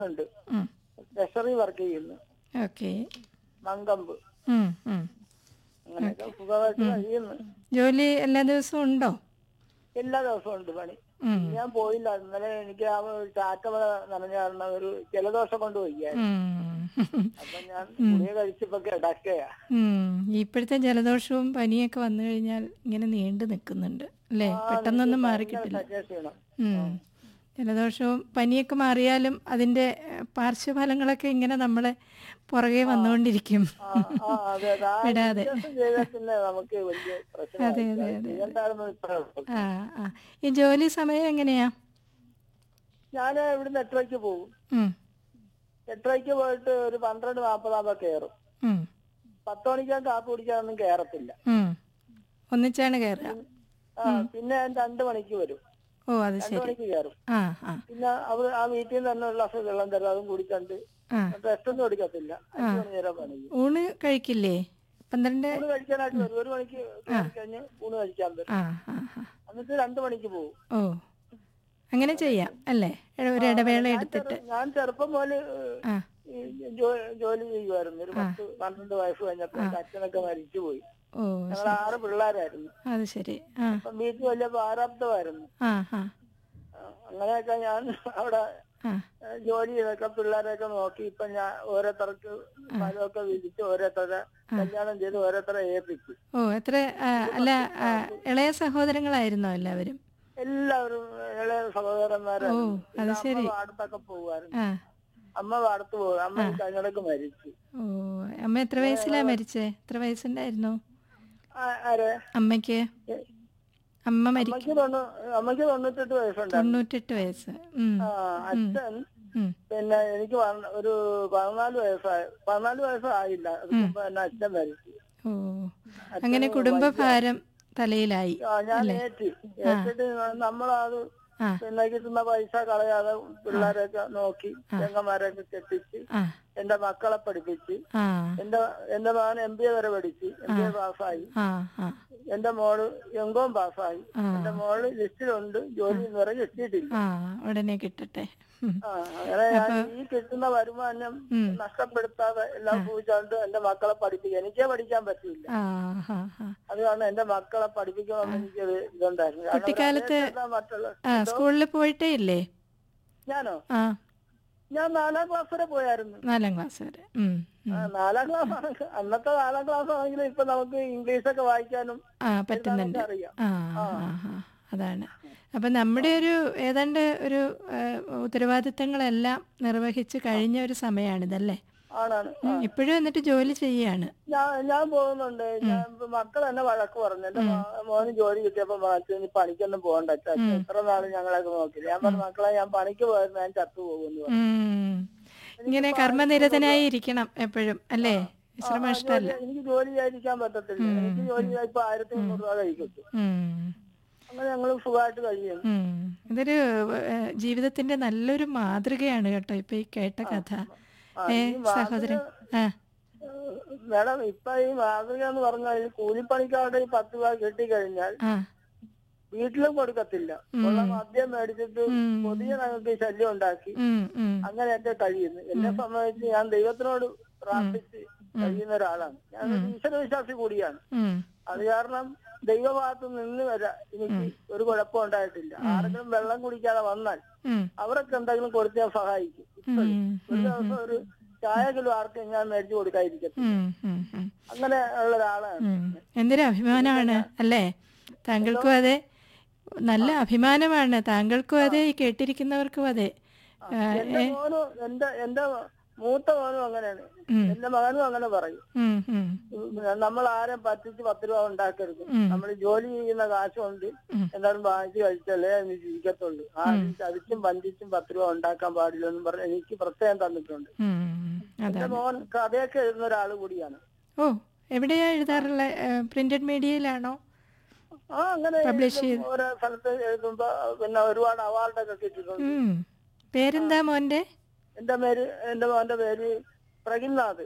ഉണ്ട് ഉം. Treasury work ചെയ്യുന്നു ഓക്കെ മങ്കമ്പ് ഉം, ഉം. അങ്ങനെയൊക്കെ സുഖമായിട്ട് കഴിയുന്നു ജോലി എല്ലാ ദിവസവും ഉണ്ടോ എല്ലാ ദിവസവും ഉണ്ട് പണി ഉം. ഞാൻ പോയില്ല ഇന്നലെ എനിക്ക് ആ ഒരു ചാറ്റമഴ നനഞ്ഞ കാരണം ഒരു ജലദോഷം കൊണ്ട് വയ്യായിരുന്നു ഉം. അപ്പൊ ഞാൻ ഗുളിക കഴിച്ചപ്പോ കിടക്കയാ ഉം. ഇപ്പോഴത്തെ ജലദോഷവും പനിയൊക്കെ വന്നു കഴിഞ്ഞാൽ ഇങ്ങനെ നീണ്ടു നിൽക്കുന്നുണ്ട് അല്ലേ പെട്ടെന്നൊന്നും മാറി കിട്ടില്ല സജസ്റ്റ് ചെയ്യണം ഉം. ജലദോഷവും പനിയൊക്കെ മാറിയാലും അതിൻ്റെ ഏഹ്, പാർശ്വഫലങ്ങളൊക്കെ ഇങ്ങനെ നമ്മളെ പുറകെ വന്നുകൊണ്ടിരിക്കും ആ, ആ, അതെ, അതെ. ആ വിടാതെ. വ്യത്യാസം ചെയ്താൽ പിന്നെ നമുക്ക് വലിയ പ്രശ്നമായി. അതെ, അതെ, അതെ. ചെയ്യണ്ടായിരുന്നു ഇപ്പഴേ ഉള്ളൂ. ആ ആ ഈ ജോലി സമയം എങ്ങനെയാ ഞാൻ ഇവിടുന്ന് എട്ടരയ്ക്ക് പോകും ഉം. എട്ടരയ്ക്ക് പോയിട്ട് ഒരു പന്ത്രണ്ട് നാൽപ്പതാകുമ്പോ കയറും ഉം. പത്ത് മണിക്കാൻ കാപ്പി കുടിക്കാനൊന്നും കയറത്തില്ല ഉം. ഒന്നിച്ചാണ് കയറുക ആ പിന്നെ ഞാൻ രണ്ടു മണിക്ക് വരും ഓ അത് രണ്ടു ശരി മണിക്ക് കയറും ആ ആ പിന്നെ അവർ ആ വീട്ടിൽ നിന്ന് തന്നെ ഒരു ഗ്ലാസ് വെള്ളം തരും അതും കുടിക്കണ്ട് ആ റെസ്റ്റ് ഒന്നും എടുക്കത്തില്ല അഞ്ചു മണി നേരം പണി ചെയ്യും. ഊണ് കഴിക്കില്ലേ പന്ത്രണ്ട് ഊണ് കഴിക്കാനായിട്ട് വരും ഒരു മണിക്ക് കയറി കഴിഞ്ഞ് ഊണ് കഴിക്കാൻ വരും ആ ആ ആ എന്നിട്ട് രണ്ടു മണിക്ക് പോകും ഓ അങ്ങനെ ചെയ്യാം അല്ലേ ഇട- ഒരു ഇടവേള എടുത്തിട്ട് ഞാൻ ചെറുപ്പം പോലെ ആ ഈ ജോ- ജോലി ചെയ്യുമായിരുന്നു ഒരു പത്ത് പന്ത്രണ്ട് വയസ്സ് കഴിഞ്ഞപ്പോ എന്റെ അച്ഛനൊക്കെ മരിച്ചുപോയി ഓ ഞങ്ങൾ ആറ് പിള്ളേരായിരുന്നു അത് ശരി ആ അപ്പം വീട്ടിൽ വലിയ പ്രാരാബ്ധമായിരുന്നു ആ ആ ആ, അങ്ങനെയൊക്കെ ഞാൻ അവിടെ ആ ഏ, ജോലി ചെയ്തൊക്കെ പിള്ളേരെയൊക്കെ നോക്കി ഇപ്പൊ ഞാൻ ഓരോരുത്തർക്ക് സ്ഥലമൊക്കെ വിധിച്ച് ഓരോരുത്തരെ കല്യാണം ചെയ്ത് ഓരോരുത്തരെ ഏൽപ്പിച്ചു ഓ എത്ര ആ, അല്ല ആ, ഇളയ സഹോദരങ്ങളായിരുന്നോ എല്ലാവരും എല്ലാവരും ഇളയ സഹോദരന്മാരായിരുന്നു ഓ, അത് പിന്നെ ശരി. അമ്മ പാടത്തൊക്കെ പോകുമായിരുന്നു ആ അമ്മ പാടത്ത് പോകും അമ്മ ഈ കഴിഞ്ഞിടക്ക് മരിച്ചു ഓ അമ്മ എത്ര വയസ്സിലാ മരിച്ചേ എത്ര വയസ്സുണ്ടായിരുന്നു ആ- ആരെ അമ്മയ്ക്ക് അമ്മ മരി അമ്മയ്ക്ക് തൊണ്ണൂ അമ്മയ്ക്ക് തൊണ്ണൂറ്റെട്ട് വയസ്സുണ്ടായിരുന്നു തൊണ്ണൂറ്റെട്ട് വയസ്സ് ഉം. ആ അച്ഛൻ ഉം. പിന്നെ എനിക്ക് പതിന- ഒരു പതിനാല് വയസ്സായി പതിനാല് വയസ്സായില്ല അത് മുമ്പ് എന്നെ അച്ഛൻ മരിച്ചു ഓ അങ്ങനെ കുടുംബഭാരം തലയിലായി ആ, ഞാൻ ഏറ്റി ഏറ്റിട്ട് നമ്മളത് ആ പിന്നെ കിട്ടുന്ന പൈസ കളയാതെ പിള്ളേരെയൊക്കെ നോക്കി ചെങ്ങന്മാരെയൊക്കെ കെട്ടിച്ച് ആ എന്റെ മക്കളെ പഠിപ്പിച്ച് ആ എന്റെ എന്റെ മകൻ എം ബി എ വരെ പഠിച്ച് എം ബി എ പാസ്സായി ആ ആ എന്റെ മോള് എങ്കോം പാസ്സായി ആ. എന്റെ മോള് ലിസ്റ്റിലുണ്ട് ജോലി ഇതുവരെ കിട്ടിയിട്ടില്ല ആ ഉടനെ കിട്ടട്ടെ ഉം. ആ അങ്ങനെ ഞാൻ ഈ കിട്ടുന്ന വരുമാനം നഷ്ടപ്പെടുത്താതെ എല്ലാം സൂചിച്ചുകൊണ്ട് എന്റെ മക്കളെ പഠിപ്പിക്കുക എനിക്കേ പഠിക്കാൻ പറ്റില്ല ആ ആ ആ അത് കാരണം എന്റെ മക്കളെ പഠിപ്പിക്കണമെന്ന് എനിക്കൊരു ഇതുണ്ടായിരുന്നു കാരണം കുട്ടിക്കാലത്ത് അവരെ അപേക്ഷിച്ച് മറ്റുള്ള ആ സ്കൂളിൽ പോയിട്ടേ ഇല്ലേ ഞാനോ ആ ഞാൻ നാലാം ക്ലാസ് വരെ പോയായിരുന്നു നാലാം ക്ലാസ് വരെ ഉം, ഉം. ആ, നാലാം ക്ലാസ് ആണെങ്കിൽ അന്നത്തെ നാലാം ക്ലാസ് ആണെങ്കിലും ഇപ്പൊ നമുക്ക് ഇംഗ്ലീഷ് ഒക്കെ വായിക്കാനും ആ പറ്റുന്നുണ്ട് എഴുതാനൊക്കെ അറിയാം ആ ആ ആ അതാണ് അപ്പം നമ്മുടെ ഒരു ഏതാണ്ട് ഒരു ആ, ഉത്തരവാദിത്തങ്ങളെല്ലാം നിർവഹിച്ച് കഴിഞ്ഞ ഒരു സമയമാണിതല്ലേ ആണാണ് ഉം, ഇപ്പോഴും എന്നിട്ട് ജോലി ചെയ്യാണ് ഞാൻ ഞാൻ പോകുന്നുണ്ട് ഞാൻ ഇപ്പൊ മക്കൾ എന്നെ വഴക്ക് പറഞ്ഞു എന്റെ മോ- മോന് ജോലി കിട്ടിയപ്പോ മാറ്റി ഇനി പണിക്കൊന്നും പോകണ്ട അച്ഛാ അച്ഛൻ എത്ര നാള് ഞങ്ങളൊക്കെ നോക്കില്ല ഞാൻ പറഞ്ഞു മക്കളെ ഞാൻ പണിക്ക് പോയിരുന്നു ഞാൻ ചത്തുപോകുന്നു പറഞ്ഞു. ഉം. ഇങ്ങനെ കർമ്മനിരതനായി ഇരിക്കണം എപ്പോഴും അല്ലേ വിശ്രമം ഇഷ്ടമല്ല എനിക്ക് ജോലി ചെയ്യാതിരിക്കാൻ പറ്റത്തില്ല എനിക്ക് ജോലി ചെയ്യാൻ ഇപ്പൊ ആയിരത്തി മുന്നൂറ് രൂപ കഴിക്കും ഉം. അങ്ങനെ ഞങ്ങൾ സുഖമായിട്ട് കഴിയുന്നു ഉം. ഇതൊരു ഏഹ്, ജീവിതത്തിന്റെ നല്ലൊരു മാതൃകയാണ് കേട്ടോ ഇപ്പൊ ഈ കേട്ട കഥ ഏ സഹോദരൻ ആ മേഡം ഇപ്പൊ ഈ മാതൃക എന്ന് പറഞ്ഞാൽ ഈ കൂലിപ്പണിക്കാരുടെ ഈ പത്ത് രൂപ കിട്ടിക്കഴിഞ്ഞാൽ ആ വീട്ടിലും കൊടുക്കത്തില്ല ഉള്ള മദ്യം മേടിച്ചിട്ട് പൊതിയ ഞങ്ങൾക്ക് ശല്യം ഉണ്ടാക്കി ഉം, ഉം. അങ്ങനെയൊക്കെ കഴിയുന്നു എന്നെ സംബന്ധിച്ച് ഞാൻ ദൈവത്തിനോട് പ്രാർത്ഥിച്ച് കഴിയുന്ന ഒരാളാണ് ഞാൻ ഒരു ഈശ്വര വിശ്വാസി കൂടിയാണ് ഉം. അത് കാരണം ദൈവഭാഗത്ത് നിന്ന് വരാ എനിക്ക് ഒരു കുഴപ്പം ഉണ്ടായിട്ടില്ല ആരെങ്കിലും വെള്ളം കുടിക്കാതെ വന്നാൽ ഉം. അവർക്ക് എന്തെങ്കിലും കൊടുത്ത് ഞാൻ സഹായിക്കും ഇപ്പോഴും. ഉം. ഒരു ദിവസം ഒരു ചായ കിലോ ആർക്കും ഞാൻ മേടിച്ചു കൊടുക്കാതിരിക്കത്തില്ല ഉം, ഉം, ഉം. അങ്ങനെ ഉള്ള ഒരാളാണ് ഉം. എന്തൊരു അഭിമാനമാണ് അല്ലേ താങ്കൾക്കും അതെ നല്ല അഭിമാനമാണ് താങ്കൾക്കും അതെ ഈ കേട്ടിരിക്കുന്നവർക്കും അതെ ആ, എന്റെ മോനും എന്റെ എന്റെ മൂത്ത മോനും അങ്ങനെയാണ് ഉം. എന്റെ മകനും അങ്ങനെ പറയും ഉം, ഉം. നമ്മൾ ആരും പറ്റിച്ച് പത്ത് രൂപ ഉണ്ടാക്കരുത് നമ്മൾ ജോലി ചെയ്യുന്ന കാശ് കൊണ്ട് എന്തായാലും വാങ്ങിച്ച് കഴിച്ചല്ലേ എന്ന് ജീവിക്കത്തുള്ളൂ ആരും ചതിച്ചും വഞ്ചിച്ചും പത്ത് രൂപ ഉണ്ടാക്കാൻ പാടില്ല എന്നും പറഞ്ഞ് എനിക്ക് പ്രത്യേകം തന്നിട്ടുണ്ട് ഉം. എന്റെ അതാണ് മോൻ കഥയൊക്കെ എഴുതുന്ന ഒരാൾ കൂടിയാണ് ഓ എവിടെയാ എഴുതാറുള്ള പ്രിന്റഡ് മീഡിയയിലാണോ ആ അങ്ങനെ Publish എഴുതും. ഓരോ സ്ഥലത്ത് എഴുതുമ്പോ പിന്നെ ഒരുപാട് അവാർഡൊക്കെ കിട്ടിയിട്ടുണ്ട് ഉം. പേരെന്താ മോന്റെ എന്റെ പേര് എന്റെ മോന്റെ പേര് പ്രഗിൽനാഥ്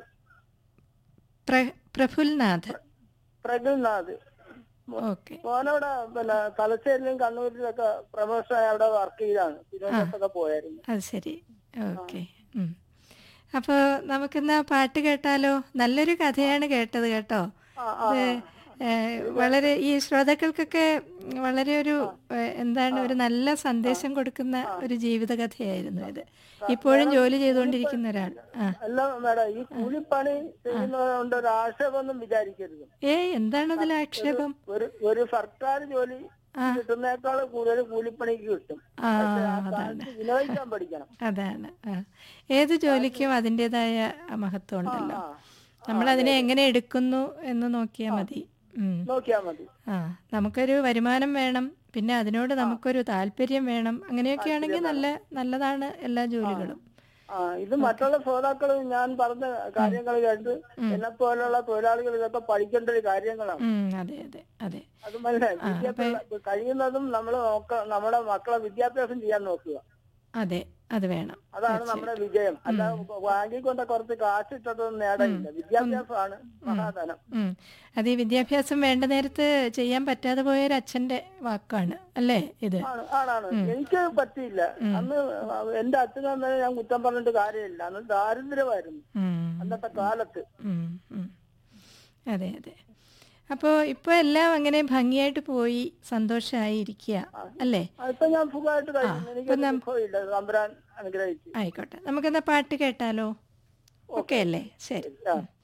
പ്ര- പ്രഫുൽനാഥ് പ്രഗിൽനാഥ് ഓക്കെ മോനവിടെ പിന്നെ തലശ്ശേരിയിലും കണ്ണൂരിലൊക്കെ പ്രൊമോഷനായി അവിടെ വർക്ക് ചെയ്താണ് തിരുവനന്തപുരത്തൊക്കെ പോയായിരുന്നു അത് ശരി ഓക്കെ അപ്പോൾ നമുക്കിന്ന് ആ പാട്ട് കേട്ടാലോ നല്ലൊരു കഥയാണ് കേട്ടത് കേട്ടോ ആ, ആ, ഇത് ഏ, വളരെ ഈ ശ്രോതാക്കൾക്കൊക്കെ വളരെ ഒരു ഏ, എന്താണ് ഒരു നല്ല സന്ദേശം കൊടുക്കുന്ന ഒരു ജീവിതകഥയായിരുന്നു ഇത് ഇപ്പോഴും ജോലി ചെയ്തുകൊണ്ടിരിക്കുന്ന ഒരാൾ ആ അല്ല മേഡം ഈ കൂലിപ്പണി ചെയ്യുന്നതുകൊണ്ട് ഒരു ആക്ഷേപമൊന്നും വിചാരിക്കരുത് ഏ എന്താണ് അതിൽ ആക്ഷേപം ഒരു ഒരു സർക്കാർ ജോലി ആ. കിട്ടുന്നേക്കാൾ കൂടുതൽ കൂലിപ്പണിക്ക് കിട്ടും ആ പക്ഷെ ആ അതാണ് കാശ് വിനിയോഗിക്കാൻ പഠിക്കണം അതാണ് ആ ഏത് ജോലിക്കും അതിൻ്റെതായ മഹത്വം ഉണ്ടല്ലോ ആ നമ്മൾ അതിനെ എങ്ങനെ എടുക്കുന്നു എന്ന് നോക്കിയാൽ മതി ഉം. നോക്കിയാ മതി ആ നമുക്കൊരു വരുമാനം വേണം പിന്നെ അതിനോട് നമുക്കൊരു താല്പര്യം വേണം അങ്ങനെയൊക്കെ ആണെങ്കിൽ നല്ല നല്ലതാണ് എല്ലാ ജോലികളും ആ ഇത് മറ്റുള്ള ശ്രോതാക്കൾ ഞാൻ പറഞ്ഞ കാര്യങ്ങൾ കേട്ട് എന്നെ പോലുള്ള തൊഴിലാളികൾ ഇതൊക്കെ പഠിക്കേണ്ട ഒരു കാര്യങ്ങളാണ് ഉം, അതെ അതെ അതെ അത് മനസ്സിലായി വിദ്യാഭ്യാസം കഴിയുന്നതും നമ്മൾ നോക്ക നമ്മുടെ മക്കളെ വിദ്യാഭ്യാസം ചെയ്യാൻ നോക്കുക അതെ അത് വേണം അതാണ് നമ്മുടെ വിജയം അല്ല ബാങ്കിൽ കൊണ്ട് കുറച്ച് കാശ് ഇട്ടതൊന്നും നേടാനില്ല വിദ്യാഭ്യാസമാണ് മഹാധനം ഉം. അത് ഈ വിദ്യാഭ്യാസം വേണ്ട നേരത്ത് ചെയ്യാൻ പറ്റാതെ പോയ ഒരു അച്ഛന്റെ വാക്കാണ് അല്ലേ ഇത് ആണ് ആണാണ് എനിക്ക് പറ്റിയില്ല അന്ന് എന്റെ അച്ഛനും അമ്മയെ ഞാൻ കുറ്റം പറഞ്ഞിട്ട് കാര്യമില്ല അന്ന് ദാരിദ്ര്യമായിരുന്നു ഉം. അന്നത്തെ കാലത്ത് ഉം, ഉം. അതെ അതെ അപ്പോൾ ഇപ്പോൾ എല്ലാം അങ്ങനെ ഭംഗിയായിട്ട് പോയി സന്തോഷമായി ഇരിക്കുക അല്ലേ ഇപ്പൊ ഞാൻ സുഖമായിട്ട് കഴിയുന്നു എനിക്ക് സുഖമില്ല തമ്പുരാൻ അനുഗ്രഹിച്ചു ആയിക്കോട്ടെ നമുക്കെന്നാ പാട്ട് കേട്ടാലോ ഓക്കെ അല്ലേ ശരി ആ